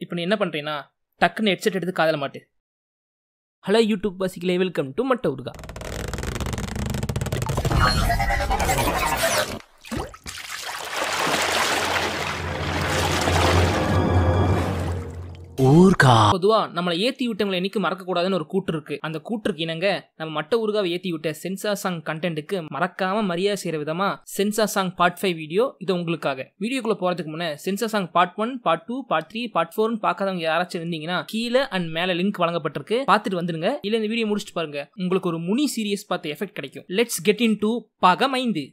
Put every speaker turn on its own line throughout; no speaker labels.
இப்போ நீ என்ன பண்ணுறீன்னா டக்குன்னு ஹெட்செட் எடுத்து காதல மாட்டு ஹலோ யூடியூப் பசிக்கலே வெல்கம் டு மட்ட உருகா
ஊர்கா
பொதுவா நம்மளை ஏத்தி விட்டவங்களை என்னைக்கு மறக்க கூடாதுன்னு ஒரு கூட்டு இருக்கு அந்த கூற்றுக்கு இணங்க நம்ம மட்ட ஊருகாவை ஏத்தி விட்ட சென்சார் சாங் கண்டென்ட்டுக்கு மறக்காம மரியாதை செய்யற விதமா censor song part five video இது உங்களுக்காக வீடியோக்குள்ள போறதுக்கு முன்ன censor song part one part two part three part ஃபோர்னு பார்க்காதவங்க யாராச்சும் இருந்தீங்கன்னா கீழே அண்ட் மேல லிங்க் வழங்கப்பட்டிருக்கு பார்த்துட்டு வந்துருங்க இல்ல இந்த வீடியோ முடிச்சுட்டு பாருங்க உங்களுக்கு ஒரு முனி சீரியஸ் பார்த்த எஃபெக்ட் கிடைக்கும் லெட்ஸ் கெட் இன் டு பகமைந்து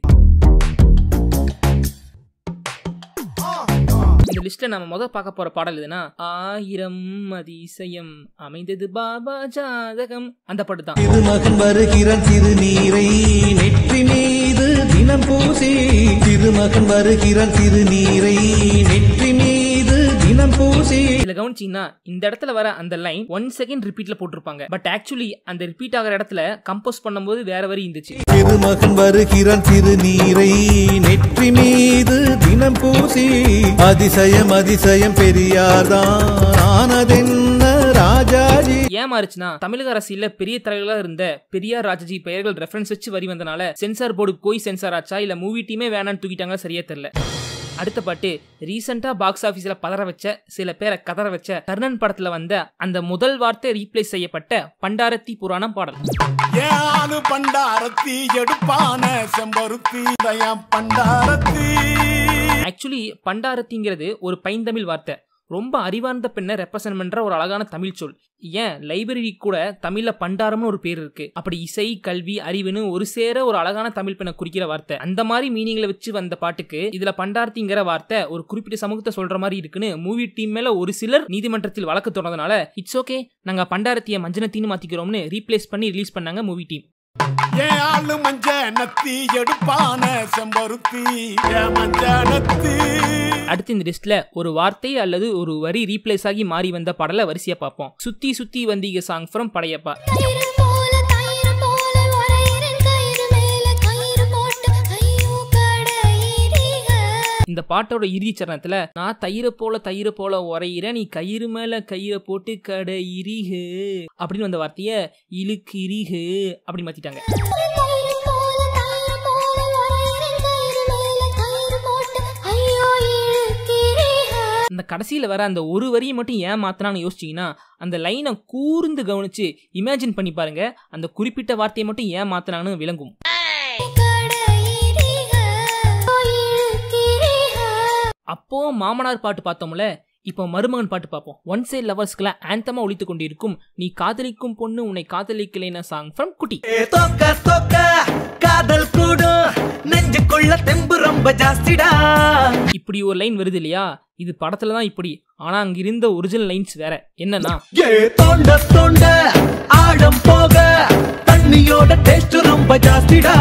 இந்த லிஸ்ட்ல நம்ம முதல் பார்க்க போற பாடல் எதுனா ஆயிரம் அதிசயம் அமைந்தது பாபா ஜாதகம் அந்த பாட்டு தான்
திருமகன் வருகிறான் திருநீரை நெற்றி மீது தினம் பூசி திருமகன் வருகிறான் திருநீரை நெற்றி மீது தினம் பூசி
இதுல கவனிச்சீங்கன்னா இந்த இடத்துல வர அந்த லைன் ஒன் செகண்ட் ரிப்பீட்ல போட்டிருப்பாங்க பட் ஆக்சுவலி அந்த ரிப்பீட் ஆகிற இடத்துல கம்போஸ் பண்ணும்போது வேற வரி இருந்துச்சு
திருமகன் வருகிறான் திருநீரை நெற்றி மீது தினம் பூசி அதிசயம் அதிசயம் பெரியார்தான் ஆனதென்ன ராஜாஜி
ஏமாறுச்சுன்னா தமிழக அரசியல்ல பெரிய தலைவர்களா இருந்த பெரியார் ராஜஜி பெயர்கள் ரெஃபரன்ஸ் வச்சு வரி வந்தனால சென்சார் போர்டு போய் சென்சார் ஆச்சா இல்ல மூவி டீமே வேணான்னு தூக்கிட்டாங்க சரியா தெரியல அடுத்த பாட்டு ரீசெண்டா பாக்ஸ் ஆபீஸ்ல பதற வச்ச சில பேரை கதற வச்ச கர்ணன் படத்துல வந்த அந்த முதல் வார்த்தை ரீப்ளேஸ் செய்யப்பட்ட பண்டாரத்தி புராணம் பாடல்
ஏனு பண்டாரத்தி எடுப்பான செம்பருத்தி தயம் பண்டாரத்தி
ஆக்சுவலி பண்டாரத்திங்கிறது ஒரு பைந்தமிழ் வார்த்தை ரொம்ப அறிவார்ந்த பெண்ணை ரெப்ரசென்ட் பண்ற ஒரு அழகான தமிழ் சொல் ஏன் லைப்ரரி கூட தமிழ்ல பண்டாரம்னு ஒரு பேர் இருக்கு அப்படி இசை கல்வி அறிவுன்னு ஒரு சேர ஒரு அழகான தமிழ் பெண்ணை குறிக்கிற வார்த்தை அந்த மாதிரி மீனிங்ல வச்சு வந்த பாட்டுக்கு இதுல பண்டாரத்திங்கிற வார்த்தை ஒரு குறிப்பிட்ட சமூகத்தை சொல்ற மாதிரி இருக்குன்னு மூவி டீம் மேல ஒரு சிலர் நீதிமன்றத்தில் வழக்கு தொடர்ந்தனால இட்ஸ் ஓகே நாங்க பண்டாரத்திய மஞ்சனத்தின்னு மாத்திக்கிறோம்னு ரீப்ளேஸ் பண்ணி ரிலீஸ் பண்ணாங்க மூவி டீம்
ஏன் ஆளு மஞ்ச நத்தி எடுப்பான செம்பருத்தி ஏன் மஞ்ச நத்தி
அடுத்து இந்த லிஸ்ட்ல ஒரு வார்த்தை அல்லது ஒரு வரி ரீப்ளேஸ் ஆகி மாறி வந்த பாடலை வரிசையா பார்ப்போம் சுத்தி சுத்தி வந்தீங்க சாங் ஃப்ரம் படையப்பா
கயிறு போல கயிறு போல வரையிறன் கயிறு மேல கயிறு போட்டு ஐயோ கடையிறீக
இந்த பாட்டோட இறுதி சரணத்துல நான் தயிரை போல தயிரை போல உரையிற நீ கயிறு மேல கயிறை போட்டு கடை இரிகு அப்படின்னு வந்த வார்த்தைய இழுக்கு இரிகு அப்படி மாத்திட்டாங்க
கயிறு போல கயிறு போல வரையிறன் கயிறு மேல கயிறு போட்டு ஐயோ இழுக்கிறீக
இந்த கடைசியில வர அந்த ஒரு வரியை மட்டும் ஏன் மாத்தினான்னு யோசிச்சீங்கன்னா அந்த லைனை கூர்ந்து கவனிச்சு இமேஜின் பண்ணி பாருங்க அந்த குறிப்பிட்ட வார்த்தையை மட்டும் ஏன் மாத்தினான்னு விளங்கும்
கடையிறீக இழுக்கிறீக
அப்போ மாமனார் பாட்டு பார்த்தோம்ல இப்போ மருமகன் பாட்டு பார்ப்போம் ஒன் சைட் லவர்ஸ்க்குலாம் ஆந்தமா ஒழித்து கொண்டிருக்கும் நீ காதலிக்கும் பொண்ணு உன்னை காதலிக்கலைன சாங் ஃப்ரம் குட்டி
தோக்க தோக்க காதல் கூடும் நெஞ்சுக்குள்ள தெம்பு ரொம்ப ஜாஸ்திடா
இப்படி ஒரு லைன் வருது இல்லையா இது படத்துல தான் இப்படி ஆனா அங்க இருந்த ஒரிஜினல் லைன்ஸ் வேற என்னன்னா
ஏ தோண்ட தோண்ட ஆழம் போக தண்ணியோட டேஸ்ட் ரொம்ப ஜாஸ்திடா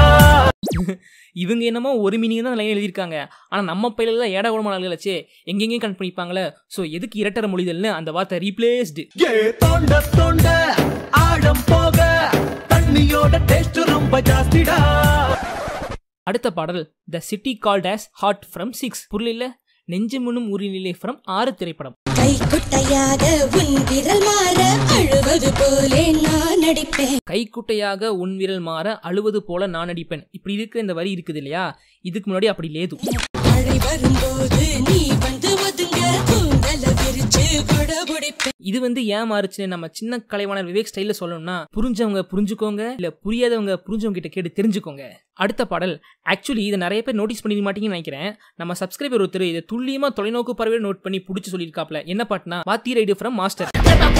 இவங்க என்னமோ ஒரு மீனிங் தான் லைன் எழுதியிருக்காங்க ஆனா நம்ம பையில தான் ஏட குணமான ஆளுகளாச்சே எங்கெங்கேயும் கண் பண்ணிப்பாங்களே ஸோ எதுக்கு இரட்டர மொழிதல்னு அந்த வார்த்தை ரீப்ளேஸ்டு
ஏ தோண்ட தோண்ட ஆழம் போக தண்ணியோட டேஸ்ட் ரொம்ப ஜாஸ்திடா
அடுத்த பாடல் the city called as hot from six புரியல நெஞ்சு முன்னும் உரிநிலை ஃப்ரம் ஆறு திரைப்படம்
கை குட்டையாக உன் விரல் மாற அழுவது போலே நான் நடிப்பேன்
கைக்குட்டையாக உன் விரல் மாற அழுவது போல நான் நடிப்பேன் இப்படி இருக்கிற இந்த வரி இருக்குது இல்லையா இதுக்கு முன்னாடி அப்படி லேது
மழை வரும்போது நீ வந்து ஒதுங்க கூந்தல விரிச்சு கொட பிடிப்பேன்
இது வந்து ஏன் மாறுச்சுன்னு நம்ம சின்ன கலைவாணர் விவேக் ஸ்டைல்ல சொல்லணும்னா புரிஞ்சவங்க புரிஞ்சுக்கோங்க இல்ல புரியாதவங்க புரிஞ்சவங்க கிட்ட கேட்டு தெரிஞ்சுக்கோங்க அடுத்த பாடல் ஆக்சுவலி இதை நிறைய பேர் நோட்டீஸ் பண்ணிக்க மாட்டீங்கன்னு நினைக்கிறேன் நம்ம சப்ஸ்கிரைபர் ஒருத்தர் இதை துல்லியமா தொலைநோக்கு பறவை நோட் பண்ணி பிடிச்சி சொல்லியிருக்காப்ல என்ன பாட்டுனா வாத்தி ரைடு ஃப்ரம் மாஸ்டர்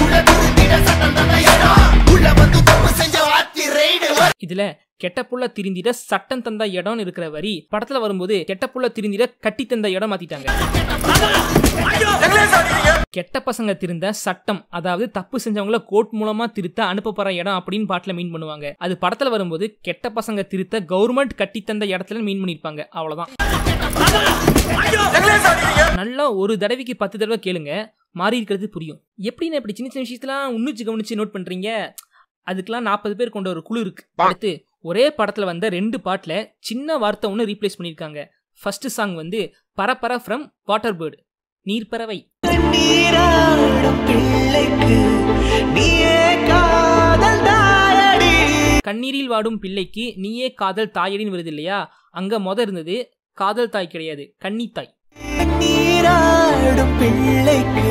இதுல கெட்ட புள்ள திரிந்திட சட்டம் தந்த இடம்னு இருக்கிற வரி படத்துல வரும்போது கெட்ட புள்ள திரிந்திட கட்டி தந்த இடம் மாத்திட்டாங்க கெட்ட பசங்க திருந்த சட்டம் அதாவது தப்பு செஞ்சவங்கள கோர்ட் மூலமா திருத்த அனுப்ப போற இடம் அப்படின்னு பாட்டுல மீன் பண்ணுவாங்க அது படத்துல வரும்போது கெட்ட பசங்க திருத்த கவர்மெண்ட் கட்டி தந்த இடத்துல மீன் பண்ணிருப்பாங்க அவ்வளவுதான் நல்லா ஒரு தடவைக்கு பத்து தடவை கேளுங்க மாறி இருக்கிறது புரியும் எப்படின்னு இப்படி சின்ன சின்ன விஷயத்தெல்லாம் உன்னிச்சு கவனிச்சு நோட் பண்றீங்க அதுக்கெல்லாம் நாற்பது பேர் கொண்ட ஒரு குழு இருக்கு அடுத்து ஒரே படத்துல வந்த ரெண்டு பாட்டுல சின்ன வார்த்தை ஒன்று ரீப்ளேஸ் பண்ணியிருக்காங்க ஃபர்ஸ்ட் சாங் வந்து பரப்பர ஃப்ரம் வாட்டர் பேர்டு நீர்ப்பறவை
நீரா பிள்ளைக்கு நீயே காதல் தாயடி
கண்ணீரில் வாடும் பிள்ளைக்கு நீயே காதல் தாயடின்னு வருது இல்லையா அங்க மொத இருந்தது காதல் தாய் கிடையாது கன்னி தாய்
நீராடும் பிள்ளைக்கு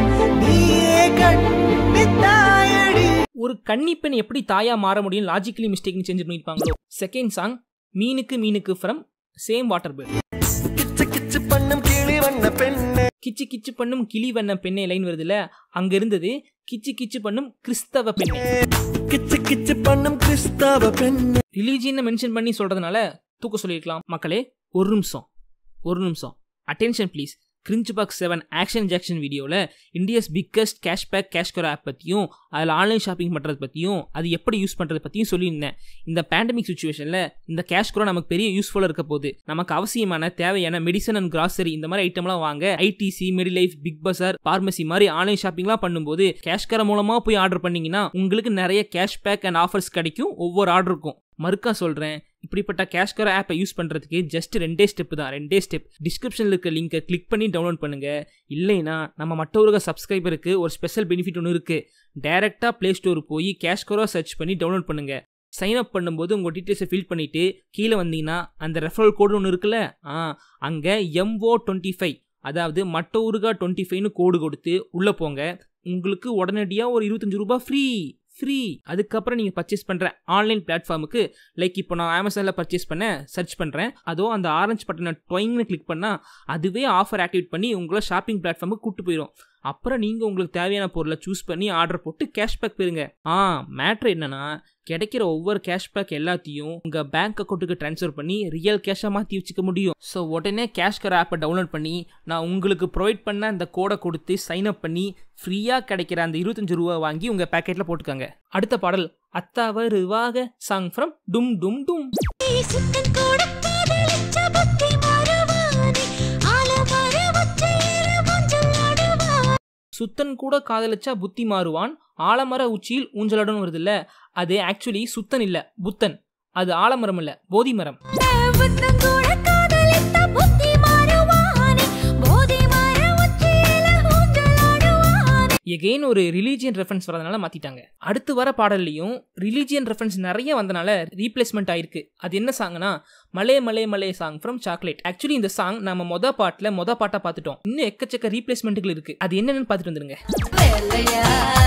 நீயே கண்ணி தாயடி
ஒரு கன்னி பெண் எப்படி தாயா மாற முடியும் லாஜிக்கலி மிஸ்டேக்னு சேஞ்ச் பண்ணிருப்பாங்களோ செகண்ட் சாங் மீனுக்கு மீனுக்கு ஃப்ரம் சேம் வாட்டர் பேர்ட்
கிச்சு கிச்சு பண்ணும் கிளி வண்ண பெண்ணு
கிச்சு கிச்சு பண்ணும் கிளி வண்ண பெண்ணே லைன் வருதுல அங்க இருந்தது கிச்சு கிச்சு பண்ணும் கிறிஸ்தவ பெண்ணே
கிச்சு கிச்சு பண்ணும் கிறிஸ்தவ பெண்ணு
ரிலீஜியனை மென்ஷன் பண்ணி சொல்றதுனால தூக்க சொல்லியிருக்கலாம் மக்களே ஒரு நிமிஷம் ஒரு நிமிஷம் attention please cringe pack seven action ஜாக்ஷன் வீடியோவில் India's biggest cashback CashKaro app பற்றியும் அதில் ஆன்லைன் ஷாப்பிங் பண்ணுறது பற்றியும் அது எப்படி யூஸ் பண்ணுறது பற்றியும் சொல்லியிருந்தேன் இந்த பேண்டமிக் சுச்சுவேஷனில் இந்த கேஷ்கரோ நமக்கு பெரிய யூஸ்ஃபுல்லாக இருக்க போகுது நமக்கு அவசியமான தேவையான மெடிசன் அண்ட் கிராசரி இந்த மாதிரி ஐட்டம்லாம் வாங்க ITC Medlife Big Bazaar pharmacy மாதிரி ஆன்லைன் ஷாப்பிங்லாம் பண்ணும்போது கேஷ்கரை மூலமாக போய் ஆர்டர் பண்ணீங்கன்னா உங்களுக்கு நிறைய கேஷ்பேக் அண்ட் ஆஃபர்ஸ் கிடைக்கும் ஒவ்வொரு ஆர்டருக்கும் மறுக்கா சொல்கிறேன் இப்படிப்பட்ட கேஷ்கர் ஆப்பை யூஸ் பண்ணுறதுக்கு ஜஸ்ட் ரெண்டே ஸ்டெப் தான் ரெண்டே ஸ்டெப் டிஸ்கிரிப்ஷனில் இருக்க லிங்கை கிளிக் பண்ணி டவுன்லோட் பண்ணுங்க இல்லைனா நம்ம மற்றவர்கள் சப்ஸ்கிரைபருக்கு ஒரு ஸ்பெஷல் பெனிஃபிட் ஒன்று இருக்குது டைரெக்டாக ப்ளே ஸ்டோர் போய் கேஷ்கரோ சர்ச் பண்ணி டவுன்லோட் பண்ணுங்க சைன் அப் பண்ணும்போது உங்கள் டீட்டெயில்ஸை ஃபில் பண்ணிவிட்டு கீழே வந்தீங்கன்னா அந்த ரெஃபரல் கோடு ஒன்று இருக்குல்ல ஆ அங்கே எம்ஓ டுவெண்ட்டி ஃபைவ் அதாவது மட்ட ஊருகா டுவெண்ட்டி ஃபைவ்னு கோடு கொடுத்து உள்ளே போங்க உங்களுக்கு உடனடியாக ஒரு இருபத்தஞ்சு ரூபாய் ஃப்ரீ ஃப்ரீ அதுக்கப்புறம் நீங்கள் பர்ச்சேஸ் பண்ணுற ஆன்லைன் பிளாட்ஃபார்முக்கு லைக் இப்போ நான் அமேசானில் பர்ச்சேஸ் பண்ண சர்ச் பண்ணுறேன் அதோ அந்த ஆரஞ்சு பட்டனை டொயிங்னு கிளிக் பண்ணால் அதுவே ஆஃபர் ஆக்டிவேட் பண்ணி உங்களை ஷாப்பிங் பிளாட்ஃபார்முக்கு கூட்டு போயிடும் அப்புறம் நீங்கள் உங்களுக்கு தேவையான பொருளை சூஸ் பண்ணி ஆர்டர் போட்டு கேஷ்பேக் பெறுங்க ஆ மேட்ரு என்னன்னா கிடைக்கிற ஒவ்வொரு கேஷ்பேக் எல்லாத்தையும் உங்கள் பேங்க் அக்கௌண்ட்டுக்கு ட்ரான்ஸ்ஃபர் பண்ணி ரியல் கேஷாக மாற்றி வச்சுக்க முடியும் ஸோ உடனே கேஷ்கர் ஆப்பை டவுன்லோட் பண்ணி நான் உங்களுக்கு ப்ரொவைட் பண்ண அந்த கோடை கொடுத்து சைன் அப் பண்ணி ஃப்ரீயாக கிடைக்கிற அந்த இருபத்தஞ்சு ரூபா வாங்கி உங்கள் பேக்கெட்டில் போட்டுக்கோங்க அடுத்த பாடல் அத்தாவருவாக சாங் ஃப்ரம் டும் டும் டும்
சுத்தன் கூட காதலிச்ச புத்தி மறவானே ஆலமர உச்சியில மஞ்சள் ஆடுவான்
சுத்தன் கூட காதலிச்சா புத்தி மாறுவான் ஆலமர உச்சியில் ஊஞ்சலாடுன்னு வருதுல்ல அது ஆக்சுவலி சுத்தன் இல்ல புத்தன் அது ஆலமரம் இல்ல போதி மரம்
புத்தன் கூட காதலித்த புத்தி மறவானே போதி மர உச்சியில ஊஞ்சல் ஆடுவானே
எகெயின் ஒரு ரிலீஜியன் ரெஃபரன்ஸ் வரதுனால மாத்திட்டாங்க அடுத்து வர பாடல்லையும் ரிலீஜியன் ரெஃபரன்ஸ் நிறைய வந்தனால ரீப்ளேஸ்மெண்ட் ஆயிருக்கு அது என்ன சாங்னா மலே மலே மலே சாங் ஃப்ரம் சாக்லேட் ஆக்சுவலி இந்த சாங் நம்ம மொத பாட்டுல மொத பாட்டா பார்த்துட்டோம் இன்னும் எக்கச்சக்க ரீப்ளேஸ்மெண்ட்டுகள் இருக்கு அது என்னன்னு பார்த்துட்டு வந்துருங்க
வெள்ளையா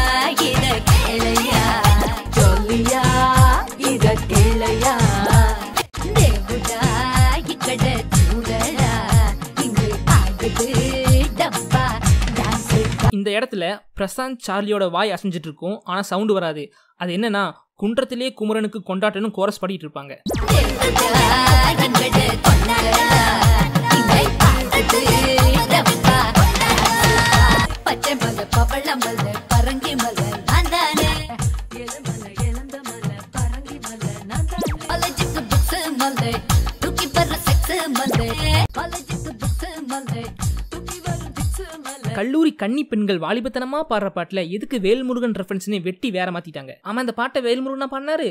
இத கேளையா சொல்லியா இத கேளையா దేవుడా ఇక్కడ చూడడా ఇంగు ఆగుது డబ్బా డాన్స్
இந்த இடத்துல பிரசாந்த் சார்லியோட வாய் அசைஞ்சிட்டு இருக்கும் ஆனா சவுண்டு வராது அது என்னன்னா குன்றத்திலே குமரனுக்கு கொண்டாட்டணும் கோரஸ் பாடிட்டு இருப்பாங்க
దేవుడా ఇంగడ కొన్నాడా ఇంగై ఆగుது డబ్బా பச்சை மலை பவள மலை பரங்கி மலை நான் தானே இளமலை இளந்த மலை பரங்கி மலை நான் தானே காலேஜுக்கு புக்ஸ் மலை தூக்கி வர செக்ஸ் மலை காலேஜுக்கு புக்ஸ் மலை தூக்கி வர செக்ஸ் மலை
கல்லூரி கன்னி பெண்கள் வாலிபத்தனமா பாடுற பாட்டுல எதுக்கு வேல்முருகன் ரெஃபரன்ஸ்னு வெட்டி வேற மாத்திட்டாங்க ஆமா இந்த பாட்டை வேல்முருகனா பண்ணாரு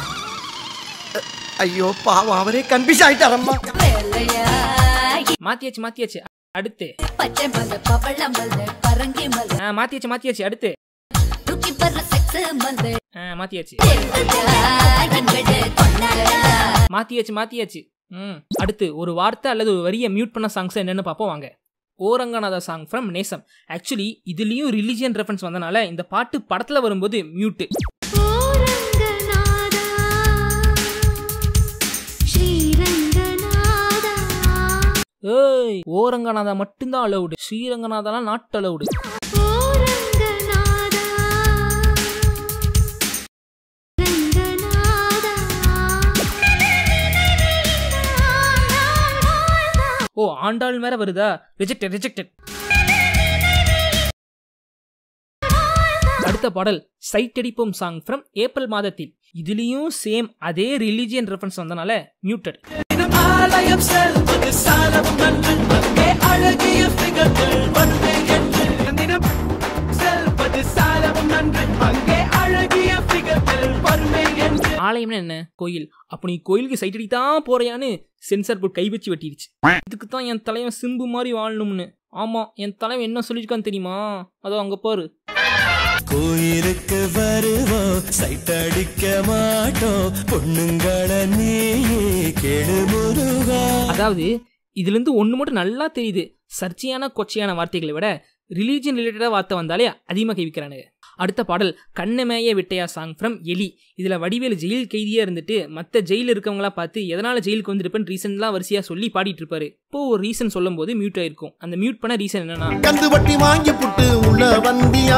ஐயோ பாவம் அவரே கன்ஃபியூஸ் ஆயிட்டாரம்மா
வெள்ளையா
மாத்தியாச்சு மாத்தியாச்சு அடுத்து
பச்சை மலை பவள மலை பரங்கி மலை
ஆ, மாத்தியாச்சு மாத்தியாச்சு அடுத்து
தூக்கி வர செக்ஸ் மலை
ஆ, மாத்தியாச்சு
தேவதா எங்கட கொண்டாடா
மாத்தியாச்சு மாத்தியாச்சு ம் அடுத்து ஒரு வார்த்தை அல்லது ஒரு வரியை மியூட் பண்ண சாங்ஸ் என்னன்னு பார்ப்போம் வாங்க ஓரங்கநாதா சாங் ஃப்ரம் நேசம் ஆக்சுவலி இதுலயும் ரிலிஜியன் ரெஃபரன்ஸ் வந்தனால இந்த பாட்டு படத்துல வரும்போது மியூட்டு
ஓரங்கநாதா ஸ்ரீரங்கநாதா
ஏய் ஓரங்கநாதா மட்டும்தான் அலவுடு ஸ்ரீரங்கநாதாலாம் நாட் அலவுடு
ஓரங்கநாதா ரங்கநாதா
ஓ ஆண்டாள் வேற வருதா ரிஜெக்டட் ரிஜெக்டட் அடுத்த பாடல் சைட் அடிப்போம் சாங் ஃப்ரம் ஏப்ரல் மாதத்தில் இதுலயும் சேம் அதே ரிலிஜியன் ரெஃபரன்ஸ் வந்தனால மியூட்டட்
தினம் ஆலயம் செல்வது சாலவும் நன்று அங்கே அழகிய ஃபிகர்கள் வருவே என்று தினம் செல்வது சாலவும் நன்று அங்கே அழகிய ஃபிகர்கள் வருவே என்று
ஆலயம்னா என்ன கோயில் அப்போ நீ கோயிலுக்கு சைட் அடி தான் போறியான்னு சென்சார் போர்ட் கை வச்சு வெட்டிடுச்சு இதுக்கு தான் என் தலைவன் சிம்பு மாதிரி வாழணும்னு ஆமா என் தலைவன் என்ன சொல்லியிருக்கான்னு தெரியுமா அதோ அங்க பாரு
கோயிலுக்கு வருவோம் சைட் அடிக்க மாட்டோம் பொண்ணுங்கள நீயே கேளு முருகா
அதாவது இதுல இருந்து ஒண்ணு மட்டும் நல்லா தெரியுது சர்ச்சையான கொச்சையான வார்த்தைகளை விட ரிலீஜன் ரிலேட்டடா வார்த்தை வந்தாலே அதிகமாக கைவிக்கிறானுங்க அடுத்த பாடல் கண்ணமேய விட்டையா சாங் ஃப்ரம் எலி இதுல வடிவேலு ஜெயில் கைதியா இருந்துட்டு மத்த ஜெயில இருக்கவங்களா பார்த்து எதனால ஜெயிலுக்கு வந்திருப்பேன் ரீசன்லாம் வரிசையா சொல்லி பாடிட்டு இருப்பாரு இப்போ ஒரு ரீசன் சொல்லும் போது மியூட் ஆயிருக்கும் அந்த மியூட் பண்ண ரீசன் என்னன்னா
கந்து வட்டி வாங்கி புட்டு உள்ள வந்தியா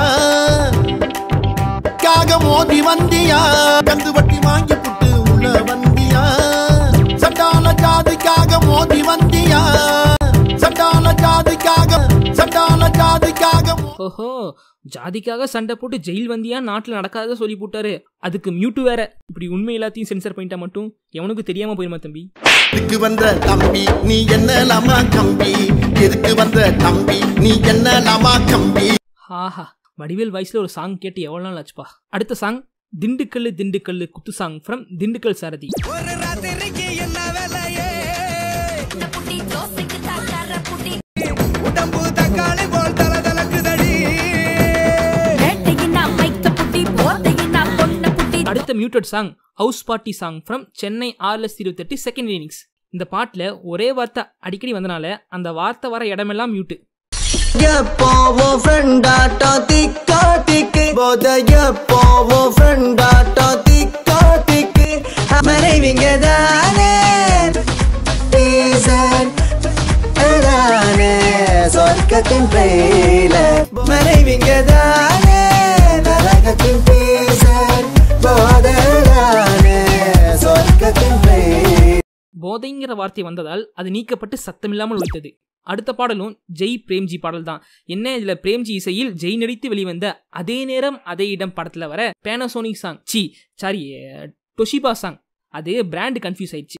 காக மோதி வந்தியா கந்து வட்டி வாங்கி புட்டு உள்ள வந்தியா சண்டால ஜாதிக்காக மோதி வந்தியா சண்டால ஜாதிக்காக சண்டால ஜாதிக்காக மோ-
ஓஹோ ஜாதிக்காக சண்டை போட்டு ஜெயில் வந்தியா நாட்டில் நடக்காத சொல்லி போட்டாரு அதுக்கு மியூட் வேற இப்படி உண்மை எல்லாத்தையும் சென்சர் பண்ணிட்டா மட்டும் எவனுக்கு தெரியாம போயிருமா தம்பி
எதுக்கு வந்த தம்பி நீ என்ன லாமா கம்பி எதுக்கு வந்த தம்பி நீ என்ன லாமா கம்பி
ஆஹா வடிவேல் வாய்ஸ்ல ஒரு சாங் கேட்டு எவ்வளவு நாள் ஆச்சுப்பா அடுத்த சாங் திண்டுக்கல்லு திண்டுக்கல்லு குத்து சாங் ஃப்ரம் திண்டுக்கல் சாரதி
ஒரு ராத்திரிக்கு என்ன வேலையே
இந்த புட்டி தோசைக்கு தாக்கார புட்டி
உடம்பு தக்காளி போல் தல தலக்குதடி
வேட்டையினா மைக்க புட்டி போதையினா பொண்ண புட்டி
அடுத்த muted song house party song from Chennai ஆர்எஸ் இருபத்தெட்டு செகண்ட் இன்னிங்ஸ் இந்த பாட்டில் ஒரே வார்த்தை அடிக்கடி வந்தனால அந்த வார்த்தை வர இடமெல்லாம் மியூட்டு
எப்போவும் ஃப்ரெண்டாட்டா திக்கா திக்கு போத எப்போவும் ஃப்ரெண்டாட்டா திக்கா திக்கு மனைவிங்க தானே டீசர் தானே சொர்க்கத்தின் பெயில மனைவிங்க தானே நரகத்தின் டீசர் போதலானே சொர்க்கத்தின் பெயில
போதைங்கிற வார்த்தை வந்ததால் அது நீக்கப்பட்டு சத்தமில்லாமல் ஒழித்தது அடுத்த பாடலும் ஜெய் பிரேம்ஜி பாடல் தான் என்ன இதுல பிரேம்ஜி இசையில் ஜெய் நடித்து வெளிவந்த அதே நேரம் அதே இடம் படத்துல வர பேனசோனிக் சாங் சி சாரி டொஷிபா சாங் அது பிராண்ட் கன்ஃபியூஸ் ஆயிடுச்சு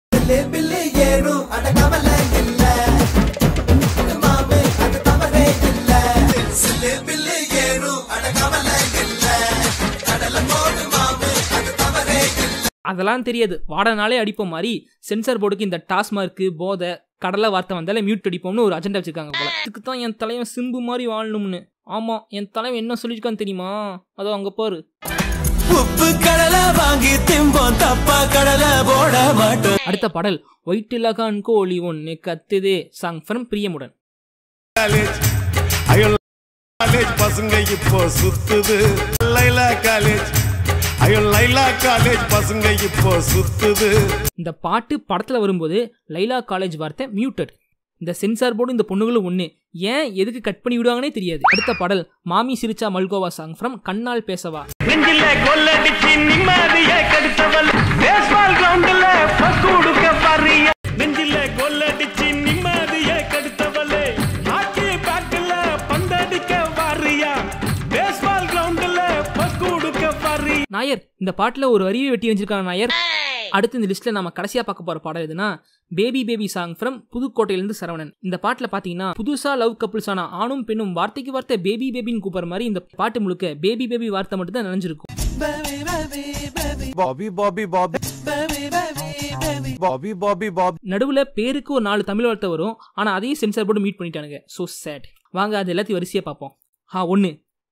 அதெல்லாம் தெரியாது வாடனாலே அடிப்போம் மாதிரி சென்சார் போர்டுக்கு இந்த டாஸ்மார்க்கு போதை கடலை வார்த்தை வந்தாலே மியூட் அடிப்போம்னு ஒரு அஜெண்டா வச்சிருக்காங்க போல இதுக்கு தான் என் தலைவன் சிம்பு மாதிரி வாழணும்னு ஆமா என் தலைவன் என்ன சொல்லியிருக்கான்னு தெரியுமா அதோ அங்க பாரு
உப்பு கடலை வாங்கி திம்போம் தப்பா கடலை போட மாட்டோம்
அடுத்த பாடல் ஒயிட்டிலகான் கோழி ஒன்று கத்துதே சாங் ஃப்ரம் பிரியமுடன்
காலேஜ் ஐயோ காலேஜ் பசங்க இப்போ சுத்துது லைலா காலேஜ் ஐயோ லைலா காலேஜ் பசங்க இப்போ சுத்துது
இந்த பாட்டு படத்தில் வரும்போது லைலா காலேஜ் வார்த்தை மியூட்டட் இந்த சென்சார் போர்டு இந்த பொண்ணுகளும் ஒன்று ஏன் எதுக்கு கட் பண்ணி விடுவாங்கன்னே தெரியாது அடுத்த பாடல் மாமி சிரிச்சா மல்கோவா சாங் ஃப்ரம் கண்ணால் பேசவா
நெஞ்சில கொள்ளடிச்சு நிம்மதிய கெடுத்தவள் பேஸ்பால் கிரவுண்ட்ல ஃபர்ஸ்ட் கொடுக்க பாரியா நெஞ்சில கொள்ளடிச்சு நிம்மதிய கெடுத்தவளே ஹாக்கி பேட்டில் பந்தடிக்க வாரியா பேஸ்பால் கிரவுண்ட்ல ஃபர்ஸ்ட் கொடுக்க பாரியா
நாயர் இந்த பாட்டில் ஒரு வரியை வெட்டி வச்சிருக்காங்க நாயர் அடுத்து இந்த லிஸ்ட்ல நம்ம கடைசியா பார்க்க போற பாடம் எதுனா பேபி பேபி சாங் ஃப்ரம் புதுக்கோட்டையிலிருந்து சரவணன் இந்த பாட்டில் பார்த்தீங்கன்னா புதுசா லவ் கப்புள்ஸ் ஆன ஆணும் பெண்ணும் வார்த்தைக்கு வார்த்தை பேபி பேபின்னு கூப்பிடுற மாதிரி இந்த பாட்டு முழுக்க பேபி பேபி வார்த்தை மட்டும் தான் நினைஞ்சிருக்கும்
Bobby, Bobby, Bobby. Bobby, Bobby, Bobby.
நடுவுல பேருக்கு ஒரு நாலு தமிழ் வார்த்தை வரும் ஆனா அதையும் சென்சார் போர்டு மீட் பண்ணிட்டானுங்க சோ சேட் வாங்க அது எல்லாத்தையும் வரிசையா பார்ப்போம் ஹா ஒன்னு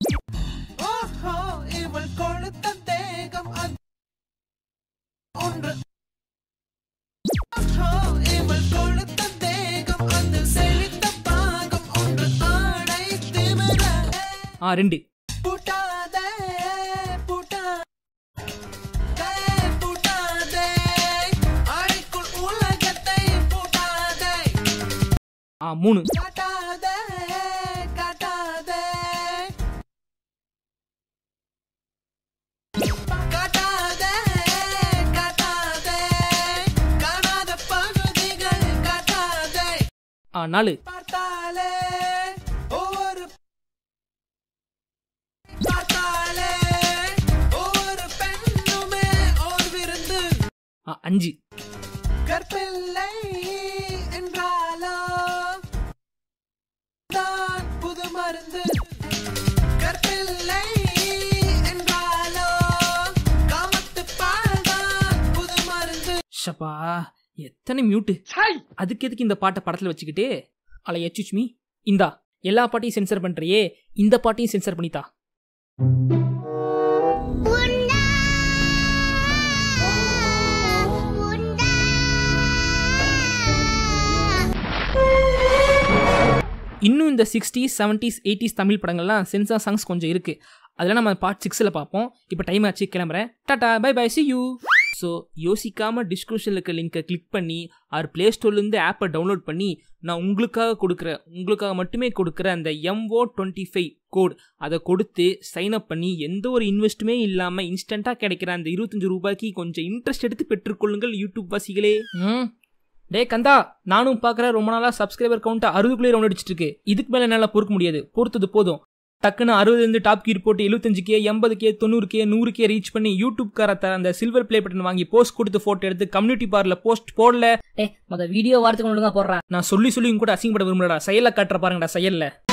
இவள் கொழுத்த தேகம் அது ஒன்று இவள் கொழுத்த தேகம் அது செழித்த பாகம் ஒன்று ஆடை திமிர
ஆ ரெண்டு
புட்டாதே புட்டாதே புட்டாதே அறைக்குள் உலகத்தை புட்டாதே
ஆ மூணு
காட்டாதே காட்டாதே காட்டாதே காட்டாதே காணாத பகுதிகள் காட்டாதே
ஆ நாலு
பார்த்தாலே ஒவ்வொரு பார்த்தாலே ஒவ்வொரு பெண்ணுமே ஓர் விருந்து
ஆ அஞ்சு
கற்பில்லை என்றாலோ தான் புது மருந்து கற்பில்லை என்றாலோ காமத்து பால்தான் புது மருந்து
ஷப்பா எத்தனை மியூட்டு அதுக்கு எதுக்கு இந்த பாட்டை படத்துல வச்சுக்கிட்டு அல எச்சுச்மி இந்தா எல்லா பாட்டையும் சென்சர் பண்றியே இந்த பாட்டையும் சென்சர் பண்ணித்தா இன்னும் இந்த சிக்ஸ்டீஸ் செவன்டீஸ் எயிட்டிஸ் தமிழ் படங்கள்லாம் சென்சார் சாங்ஸ் கொஞ்சம் இருக்குது அதெல்லாம் நம்ம பார்ட் சிக்ஸில் பார்ப்போம் இப்போ டைம் ஆச்சு கிளம்புறேன் டாடா bye bye see you so யோசிக்காமல் டிஸ்கிரிப்ஷனில் இருக்க லிங்கை கிளிக் பண்ணி ஆர் ப்ளே ஸ்டோர்லேருந்து ஆப்பை டவுன்லோட் பண்ணி நான் உங்களுக்காக கொடுக்குற உங்களுக்காக மட்டுமே கொடுக்குற அந்த எம்ஓ டுவெண்ட்டி ஃபைவ் கோட் அதை கொடுத்து சைன் அப் பண்ணி எந்த ஒரு இன்வெஸ்ட்டுமே இல்லாமல் இன்ஸ்டண்ட்டாக கிடைக்கிற அந்த இருபத்தஞ்சு ரூபாய்க்கு கொஞ்சம் இன்ட்ரெஸ்ட் எடுத்து பெற்றுக்கொள்ளுங்கள் யூடியூப் வாசிகளே ம் டே கந்தா நானும் பார்க்குறேன் ரொம்ப நாளாக சப்ஸ்கிரைபர் கவுண்ட் அறுபதுக்குள்ளே ரவுண்ட் அடிச்சிட்டு இருக்கு இதுக்கு மேலே என்னால் பொறுக்க முடியாது பொறுத்தது போதும் டக்குன்னு அறுபதுலேருந்து டாப் கீர் போட்டு எழுபத்தஞ்சு கே எண்பது கே தொண்ணூறு கே நூறு கே ரீச் பண்ணி யூடியூப் காரத்த அந்த சில்வர் ப்ளே பட்டன் வாங்கி போஸ்ட் கொடுத்து ஃபோட்டோ எடுத்து கம்யூனிட்டி பார்ல போஸ்ட் போடல
டே மொத வீடியோ வாரத்துக்கு ஒழுங்கா போடுறா
நான் சொல்லி சொல்லியும் கூட அசிங்கப்பட விரும்பலடா செயலில் காட்டுற பாருங்கடா செயலில்